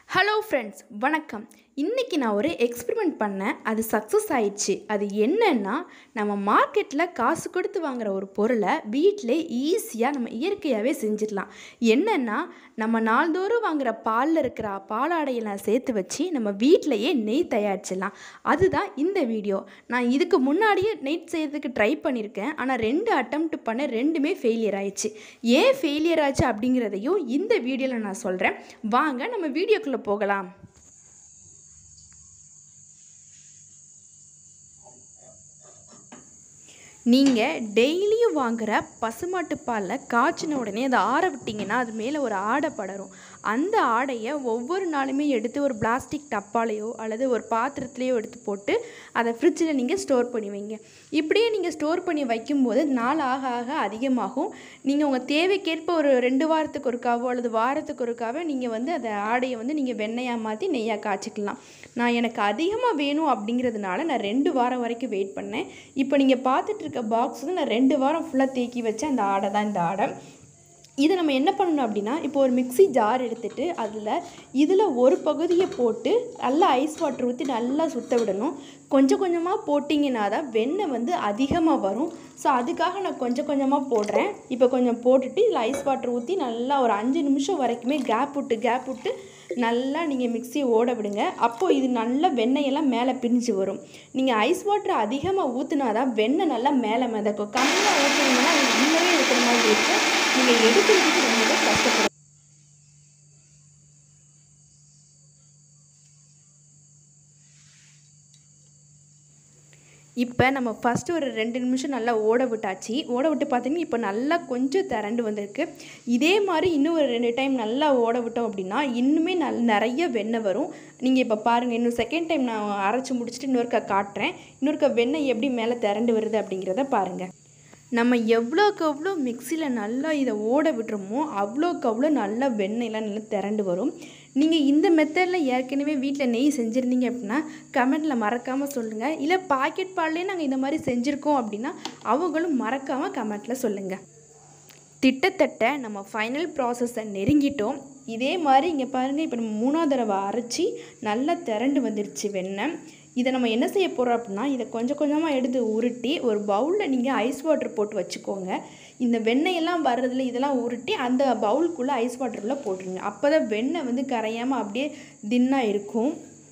hello friends வணக்கம் இன்றைக்கி நான் ஒரு எக்ஸ்பெரிமெண்ட் பண்ணேன் அது சக்ஸஸ் ஆயிடுச்சு அது என்னன்னா நம்ம மார்க்கெட்டில் காசு கொடுத்து வாங்குற ஒரு பொருளை வீட்டிலே ஈஸியாக நம்ம இயற்கையாகவே செஞ்சிடலாம் என்னென்னா நம்ம நாள்தோறும் வாங்குற பாலில் இருக்கிற பாலாடையை நான் சேர்த்து வச்சு நம்ம வீட்டிலையே நெய் தயாரிச்சிடலாம் அதுதான் இந்த வீடியோ நான் இதுக்கு முன்னாடியே நெய் செய்யறதுக்கு ட்ரை பண்ணியிருக்கேன் ஆனால் ரெண்டு அட்டம்ப்ட் பண்ண ரெண்டுமே ஃபெயிலியர் ஆயிடுச்சு ஏன் ஃபெயிலியர் ஆச்சு அப்படிங்கிறதையும் இந்த வீடியோவில் நான் சொல்கிறேன் வாங்க நம்ம வீடியோக்குள்ளே போகலாம் நீங்கள் டெய்லியும் வாங்குற பசுமாட்டு பாலில் காய்ச்சின உடனே அதை ஆற விட்டிங்கன்னா அது மேலே ஒரு ஆடை படரும் அந்த ஆடையை ஒவ்வொரு நாளுமே எடுத்து ஒரு பிளாஸ்டிக் டப்பாலையோ அல்லது ஒரு பாத்திரத்துலேயோ எடுத்து போட்டு அதை ஃப்ரிட்ஜில் நீங்கள் ஸ்டோர் பண்ணி வைங்க இப்படியே நீங்கள் ஸ்டோர் பண்ணி வைக்கும்போது நாள் ஆக ஆக அதிகமாகும் நீங்கள் உங்கள் தேவைக்கேற்ப ஒரு ரெண்டு வாரத்துக்கு ஒருக்காவோ அல்லது வாரத்துக்கு ஒருக்காவோ நீங்கள் வந்து அதை ஆடையை வந்து நீங்கள் வெண்ணெயாக மாற்றி நெய்யாக காய்ச்சிக்கலாம் நான் எனக்கு அதிகமாக வேணும் அப்படிங்கிறதுனால நான் ரெண்டு வாரம் வரைக்கும் வெயிட் பண்ணேன் இப்போ நீங்கள் பார்த்துட்டு இருக்க பாக்ஸ் வந்து நான் ரெண்டு வாரம் ஃபுல்லாக தேக்கி வச்ச அந்த ஆடை தான் இந்த ஆடை இதை நம்ம என்ன பண்ணணும் அப்படின்னா இப்போ ஒரு மிக்ஸி ஜார் எடுத்துட்டு அதில் இதில் ஒரு பகுதியை போட்டு நல்லா ஐஸ் வாட்டர் ஊற்றி நல்லா சுத்த விடணும் கொஞ்சம் கொஞ்சமாக போட்டிங்கன்னா தான் வெண்ணெய் வந்து அதிகமாக வரும் ஸோ அதுக்காக நான் கொஞ்சம் கொஞ்சமாக போடுறேன் இப்போ கொஞ்சம் போட்டுட்டு இதில் ஐஸ் வாட்டர் ஊற்றி நல்லா ஒரு அஞ்சு நிமிஷம் வரைக்குமே கேப் விட்டு கேப் விட்டு நல்லா நீங்கள் மிக்ஸியை ஓட விடுங்க அப்போது இது நல்லா வெண்ணெயெல்லாம் மேலே பிரிஞ்சு வரும் நீங்கள் ஐஸ் வாட்டர் அதிகமாக ஊற்றினா தான் வெண்ணெய் நல்லா மேலே மிதக்கும் கம்மியாக ஊற்றினீங்கன்னா அது உள்ளவே இருக்கிற மாதிரி இருக்கும் நீங்கள் எடுக்கிறதுக்கு ரொம்பவே கஷ்டப்படும் இப்போ நம்ம ஃபஸ்ட்டு ஒரு ரெண்டு நிமிஷம் நல்லா ஓட விட்டாச்சு ஓட விட்டு பார்த்தீங்கன்னா இப்போ நல்லா கொஞ்சம் திரண்டு வந்திருக்கு இதே மாதிரி இன்னும் ஒரு ரெண்டு டைம் நல்லா ஓட விட்டோம் அப்படின்னா இன்னுமே நல் நிறைய வெண்ணெய் வரும் நீங்கள் இப்போ பாருங்கள் இன்னும் செகண்ட் டைம் நான் அரைச்சி முடிச்சுட்டு இன்னொருக்கா காட்டுறேன் இன்னொருக்கா வெண்ணெய் எப்படி மேலே திரண்டு வருது அப்படிங்கிறத பாருங்கள் நம்ம எவ்வளோக்கு எவ்வளோ மிக்சியில் நல்லா இதை ஓட விட்டுறோமோ அவ்வளோக்கு அவ்வளோ நல்லா வெண்ணெய்லாம் நல்லா திரண்டு வரும் நீங்கள் இந்த மெத்தடில் ஏற்கனவே வீட்டில் நெய் செஞ்சுருந்தீங்க அப்படின்னா கமெண்டில் மறக்காமல் சொல்லுங்கள் இல்லை பாக்கெட் பால்லே நாங்கள் இந்த மாதிரி செஞ்சுருக்கோம் அப்படின்னா அவங்களும் மறக்காமல் கமெண்ட்டில் சொல்லுங்கள் திட்டத்தட்ட நம்ம ஃபைனல் ப்ராசஸை நெருங்கிட்டோம் இதே மாதிரி இங்கே பாருங்கள் இப்போ நம்ம மூணாவது தடவை அரைச்சி நல்லா திரண்டு வந்துருச்சு வெண்ணெய் இதை நம்ம என்ன செய்ய போகிறோம் அப்படின்னா இதை கொஞ்சம் கொஞ்சமாக எடுத்து உருட்டி ஒரு பவுலில் நீங்கள் ஐஸ் வாட்டர் போட்டு வச்சுக்கோங்க இந்த வெண்ணெயெல்லாம் வர்றதுல இதெல்லாம் உருட்டி அந்த பவுலுக்குள்ளே ஐஸ் வாட்டரில் போட்டுருங்க அப்போ தான் வெண்ணெய் வந்து கரையாமல் அப்படியே தின்னாக இருக்கும்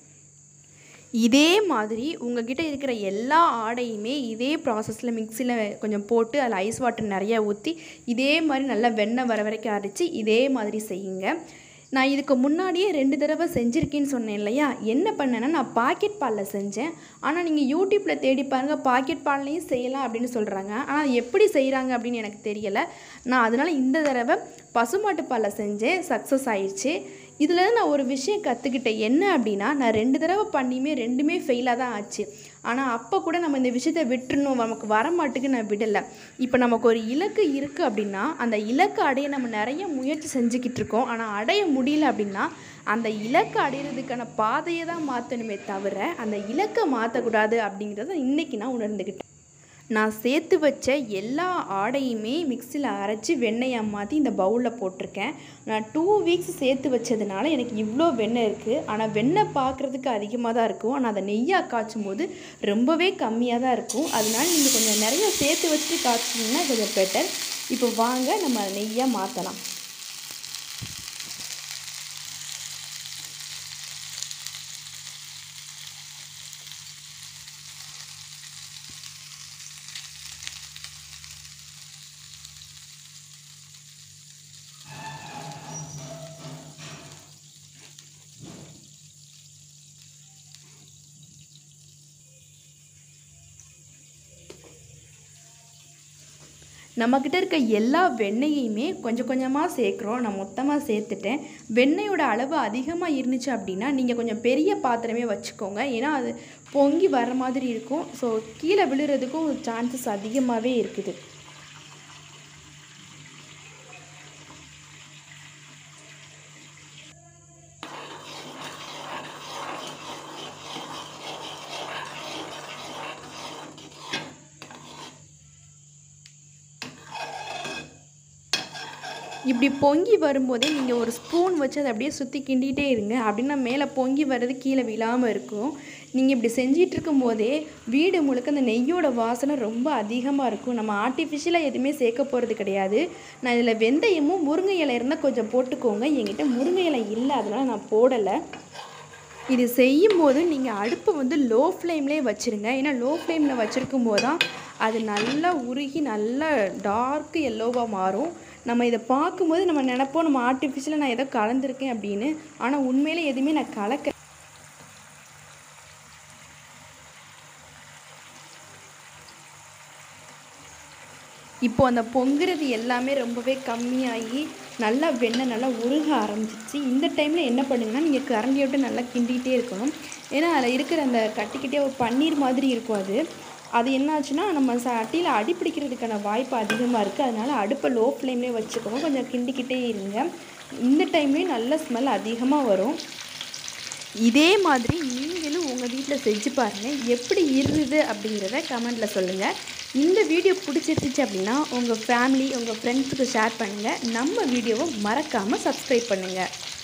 இதே மாதிரி உங்ககிட்ட இருக்கிற எல்லா ஆடையுமே இதே ப்ராசஸில் மிக்சியில் கொஞ்சம் போட்டு அதில் ஐஸ் வாட்டர் நிறையா ஊற்றி இதே மாதிரி நல்லா வெண்ணெய் வர வரைக்கும் அரைச்சி இதே மாதிரி செய்யுங்க நான் இதுக்கு முன்னாடியே ரெண்டு தடவை செஞ்சுருக்கேன்னு சொன்னேன் இல்லையா என்ன பண்ணேன்னா நான் பாக்கெட் பாலில் செஞ்சேன் ஆனால் நீங்கள் யூடியூப்பில் தேடி பாருங்கள் பாக்கெட் பால்லையும் செய்யலாம் அப்படின்னு சொல்கிறாங்க ஆனால் எப்படி செய்கிறாங்க அப்படின்னு எனக்கு தெரியலை நான் அதனால் இந்த தடவை பசுமாட்டு பாலில் செஞ்சேன் சக்ஸஸ் ஆயிடுச்சு இதில் நான் ஒரு விஷயம் கற்றுக்கிட்டேன் என்ன அப்படின்னா நான் ரெண்டு தடவை பண்ணியுமே ரெண்டுமே ஃபெயிலாக தான் ஆச்சு ஆனால் அப்போ கூட நம்ம இந்த விஷயத்த விட்டுறணும் நமக்கு வர மாட்டுக்கு நான் விடலை இப்போ நமக்கு ஒரு இலக்கு இருக்குது அப்படின்னா அந்த இலக்கு அடைய நம்ம நிறைய முயற்சி செஞ்சுக்கிட்டு இருக்கோம் ஆனால் அடைய முடியல அப்படின்னா அந்த இலக்கை அடையிறதுக்கான பாதையை தான் மாற்றணுமே தவிர அந்த இலக்கை மாற்றக்கூடாது அப்படிங்கிறத இன்றைக்கி நான் உணர்ந்துக்கிட்டேன் நான் சேர்த்து வச்ச எல்லா ஆடையுமே மிக்சியில் அரைச்சி வெண்ணெயாக மாற்றி இந்த பவுலில் போட்டிருக்கேன் நான் டூ வீக்ஸ் சேர்த்து வச்சதுனால எனக்கு இவ்வளோ வெண்ணெய் இருக்குது ஆனால் வெண்ணெய் பார்க்குறதுக்கு அதிகமாக தான் இருக்கும் ஆனால் அதை நெய்யாக காய்ச்சும் போது ரொம்பவே கம்மியாக தான் இருக்கும் அதனால நீங்கள் கொஞ்சம் நிறைய சேர்த்து வச்சுட்டு காய்ச்சிங்கன்னா கொஞ்சம் பெட்டர் இப்போ வாங்க நம்ம அதை நெய்யாக மாற்றலாம் நம்மக்கிட்ட இருக்க எல்லா வெண்ணெயையுமே கொஞ்சம் கொஞ்சமாக சேர்க்குறோம் நான் மொத்தமாக சேர்த்துட்டேன் வெண்ணெயோட அளவு அதிகமாக இருந்துச்சு அப்படின்னா நீங்கள் கொஞ்சம் பெரிய பாத்திரமே வச்சுக்கோங்க ஏன்னா அது பொங்கி வர மாதிரி இருக்கும் ஸோ கீழே விழுறதுக்கும் சான்சஸ் அதிகமாகவே இருக்குது இப்படி பொங்கி வரும்போதே நீங்கள் ஒரு ஸ்பூன் வச்சு அதை அப்படியே சுற்றி கிண்டிகிட்டே இருங்க அப்படின்னா மேலே பொங்கி வர்றது கீழே விழாமல் இருக்கும் நீங்கள் இப்படி செஞ்சிட்டு இருக்கும்போதே வீடு முழுக்க அந்த நெய்யோட வாசனை ரொம்ப அதிகமாக இருக்கும் நம்ம ஆர்டிஃபிஷியலாக எதுவுமே சேர்க்க போகிறது கிடையாது நான் இதில் வெந்தயமும் முருங்கை இலை இருந்தால் கொஞ்சம் போட்டுக்கோங்க என்கிட்ட முருங்கை இலை இல்லை அதனால் நான் போடலை இது செய்யும்போது நீங்கள் அடுப்பை வந்து லோ ஃப்ளேம்லேயே வச்சுருங்க ஏன்னா லோ ஃப்ளேமில் வச்சுருக்கும் போது தான் அது நல்லா உருகி நல்லா டார்க் எல்லோவாக மாறும் நம்ம இதை பார்க்கும்போது நம்ம நினைப்போம் நம்ம ஆர்டிஃபிஷியலாக நான் ஏதோ கலந்துருக்கேன் அப்படின்னு ஆனால் உண்மையிலே எதுவுமே நான் கலக்க இப்போ அந்த பொங்குறது எல்லாமே ரொம்பவே கம்மியாகி நல்லா வெண்ணெய் நல்லா உருக ஆரம்பிச்சிச்சு இந்த டைமில் என்ன பண்ணுங்கன்னா நீங்கள் கரண்டியை விட்டு நல்லா கிண்டிகிட்டே இருக்கணும் ஏன்னா அதில் இருக்கிற அந்த கட்டிக்கிட்டே ஒரு பன்னீர் மாதிரி இருக்கும் அது அது என்ன ஆச்சுன்னா நம்ம சட்டியில் அடி பிடிக்கிறதுக்கான வாய்ப்பு அதிகமாக இருக்குது அதனால் அடுப்பை லோ ஃப்ளேம்லேயே வச்சுக்கணும் கொஞ்சம் கிண்டிக்கிட்டே இருங்க இந்த டைம்லேயும் நல்ல ஸ்மெல் அதிகமாக வரும் இதே மாதிரி நீங்களும் உங்கள் வீட்டில் செஞ்சு பாருங்கள் எப்படி இருந்தது அப்படிங்கிறத கமெண்ட்டில் சொல்லுங்கள் இந்த வீடியோ பிடிச்சிருந்துச்சு அப்படின்னா உங்கள் ஃபேமிலி உங்கள் ஃப்ரெண்ட்ஸுக்கு ஷேர் பண்ணுங்கள் நம்ம வீடியோவை மறக்காமல் சப்ஸ்கிரைப் பண்ணுங்கள்